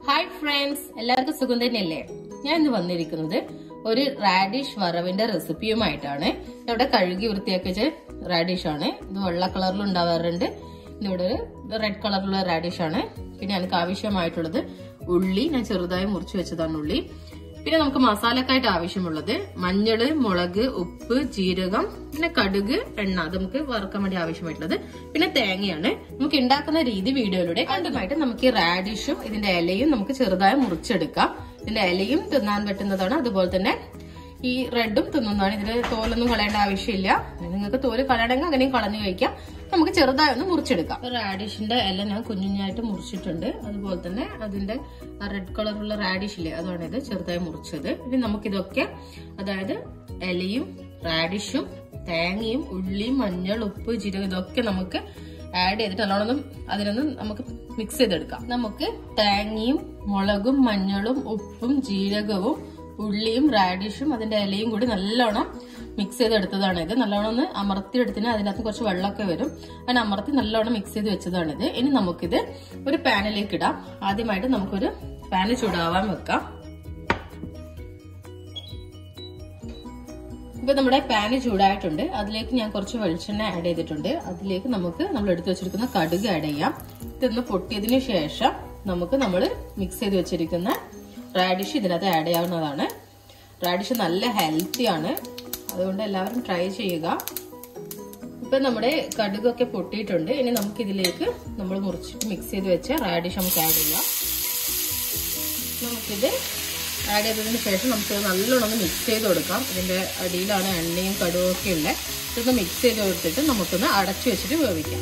hi friends എല്ലാവർക്കും സുഖം തന്നെയല്ലേ ഞാൻ ഇന്ന് വന്നിരിക്കുന്നത് ഒരു റാഡിഷ് വറവിന്റെ റെസിപ്പിയുമായിട്ടാണ് ഇവിടെ കഴുകി വൃത്തിയാക്കി വെച്ച റാഡിഷ് ആണ് ഇത് വെള്ള കളറിൽ ഉണ്ടാവാറുണ്ട് ഇതിവിടെ ഒരു റെഡ് കളറിലുള്ള റാഡിഷ് ആണ് പിന്നെ എനിക്ക് ആവശ്യമായിട്ടുള്ളത് ഉള്ളി ഞാൻ ചെറുതായി മുറിച്ച് വെച്ചതാണ് ഉള്ളി പിന്നെ നമുക്ക് മസാലക്കായിട്ട് ആവശ്യമുള്ളത് മഞ്ഞള് മുളക് ഉപ്പ് ജീരകം പിന്നെ കടുക് എണ്ണ അത് നമുക്ക് വറുക്കാൻ വേണ്ടി ആവശ്യമായിട്ടുള്ളത് പിന്നെ തേങ്ങയാണ് നമുക്ക് ഉണ്ടാക്കുന്ന രീതി വീഡിയോയിലൂടെ ആദ്യമായിട്ട് നമുക്ക് ഈ റാഡിഷും ഇതിന്റെ ഇലയും നമുക്ക് ചെറുതായി മുറിച്ചെടുക്കാം ഇതിന്റെ ഇലയും തിന്നാൻ പറ്റുന്നതാണ് അതുപോലെ തന്നെ ഈ റെഡും തിന്നുന്നതാണ് ഇതിന് തോലൊന്നും കളയേണ്ട ആവശ്യമില്ല നിങ്ങൾക്ക് തോല് കളയണമെങ്കിൽ അങ്ങനെയും കളഞ്ഞു കഴിക്കാം നമുക്ക് ചെറുതായി ഒന്ന് മുറിച്ചെടുക്കാം റാഡിഷിന്റെ ഇല ഞാൻ കുഞ്ഞുഞ്ഞായിട്ട് മുറിച്ചിട്ടുണ്ട് അതുപോലെ തന്നെ അതിന്റെ റെഡ് കളറുള്ള റാഡിഷ് ഇല്ലേ അതാണ് ഇത് ചെറുതായി മുറിച്ചത് ഇനി നമുക്കിതൊക്കെ അതായത് ഇലയും റാഡിഷും തേങ്ങയും ഉള്ളിയും മഞ്ഞൾ ഉപ്പ് ജീരകം ഇതൊക്കെ നമുക്ക് ആഡ് ചെയ്തിട്ട് നല്ലോണം അതിനൊന്ന് നമുക്ക് മിക്സ് ചെയ്തെടുക്കാം നമുക്ക് തേങ്ങയും മുളകും മഞ്ഞളും ഉപ്പും ജീരകവും ഉള്ളിയും റാഡിഷും അതിന്റെ ഇലയും കൂടി നല്ലോണം മിക്സ് ചെയ്തെടുത്തതാണ് ഇത് നല്ലോണം ഒന്ന് അമർത്തിയെടുത്തിന് അതിനകത്ത് കുറച്ച് വെള്ളമൊക്കെ വരും അതിന് അമർത്തി നല്ലോണം മിക്സ് ചെയ്ത് വെച്ചതാണിത് ഇനി നമുക്കിത് ഒരു പാനിലേക്ക് ഇടാം ആദ്യമായിട്ട് നമുക്കൊരു പാന് ചൂടാവാൻ വെക്കാം ഇപ്പൊ നമ്മുടെ പാന് ചൂടായിട്ടുണ്ട് അതിലേക്ക് ഞാൻ കുറച്ച് വെളിച്ചെണ്ണ ആഡ് ചെയ്തിട്ടുണ്ട് അതിലേക്ക് നമുക്ക് നമ്മൾ എടുത്തു വെച്ചിരിക്കുന്ന കടുക് ആഡ് ചെയ്യാം ഇതൊന്ന് പൊട്ടിയതിനു ശേഷം നമുക്ക് നമ്മൾ മിക്സ് ചെയ്ത് വെച്ചിരിക്കുന്ന റാഡിഷ് ഇതിനകത്ത് ആഡ് ചെയ്യാവുന്നതാണ് റാഡിഷ് നല്ല ഹെൽത്തി ആണ് അതുകൊണ്ട് എല്ലാവരും ട്രൈ ചെയ്യുക ഇപ്പൊ നമ്മുടെ കടുകൊക്കെ പൊട്ടിയിട്ടുണ്ട് ഇനി നമുക്ക് ഇതിലേക്ക് നമ്മൾ മുറിച്ചിട്ട് മിക്സ് ചെയ്ത് വെച്ച റാഡിഷ് നമുക്ക് ആഡ് ചെയ്യാം നമുക്കിത് ആഡ് ചെയ്തതിന് ശേഷം നമുക്ക് നല്ലോണം ഒന്ന് മിക്സ് ചെയ്ത് കൊടുക്കാം ഇതിന്റെ അടിയിലാണ് എണ്ണയും കടുവും ഒക്കെ ഉള്ളത് ഇതൊന്ന് മിക്സ് ചെയ്ത് കൊടുത്തിട്ട് നമുക്കൊന്ന് അടച്ചു വെച്ചിട്ട് വേവിക്കാം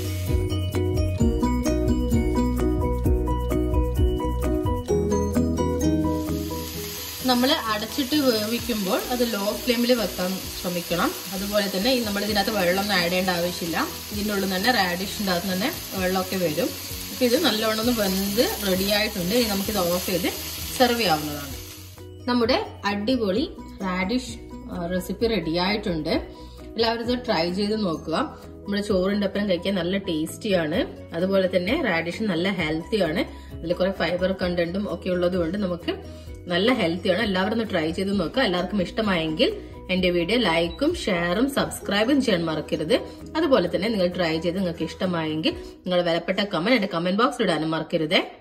നമ്മൾ അടച്ചിട്ട് വേവിക്കുമ്പോൾ അത് ലോ ഫ്ലെയിമിൽ വെക്കാൻ ശ്രമിക്കണം അതുപോലെ തന്നെ ഈ നമ്മൾ ഇതിനകത്ത് വെള്ളമൊന്നും ആഡ് ചെയ്യേണ്ട ആവശ്യമില്ല ഇതിൻ്റെ ഉള്ളിൽ തന്നെ റാഡിഷിൻ്റെ അകത്ത് തന്നെ വെള്ളമൊക്കെ വരും അപ്പോൾ ഇത് നല്ലോണം ഒന്ന് വെന്ത് റെഡി ആയിട്ടുണ്ട് ഇനി നമുക്കിത് ഓഫ് ചെയ്ത് സെർവ് ചെയ്യാവുന്നതാണ് നമ്മുടെ അടിപൊളി റാഡിഷ് റെസിപ്പി റെഡി ആയിട്ടുണ്ട് എല്ലാവരും ഇത് ട്രൈ ചെയ്ത് നോക്കുക നമ്മുടെ ചോറിൻ്റെ ഒപ്പം കഴിക്കാൻ നല്ല ടേസ്റ്റിയാണ് അതുപോലെ തന്നെ റാഡിഷ് നല്ല ഹെൽത്തിയാണ് അതിൽ കുറെ ഫൈബർ കണ്ടന്റും ഒക്കെ ഉള്ളതുകൊണ്ട് നമുക്ക് നല്ല ഹെൽത്തിയാണ് എല്ലാവരും ഒന്ന് ട്രൈ ചെയ്ത് നോക്കുക എല്ലാവർക്കും ഇഷ്ടമായെങ്കിൽ എന്റെ വീഡിയോ ലൈക്കും ഷെയറും സബ്സ്ക്രൈബും ചെയ്യാൻ മറക്കരുത് അതുപോലെ തന്നെ നിങ്ങൾ ട്രൈ ചെയ്ത് നിങ്ങൾക്ക് ഇഷ്ടമായെങ്കിൽ നിങ്ങൾ വിലപ്പെട്ട കമന്റ് എന്റെ കമന്റ് ബോക്സിൽ ഇടാനും മറക്കരുതേ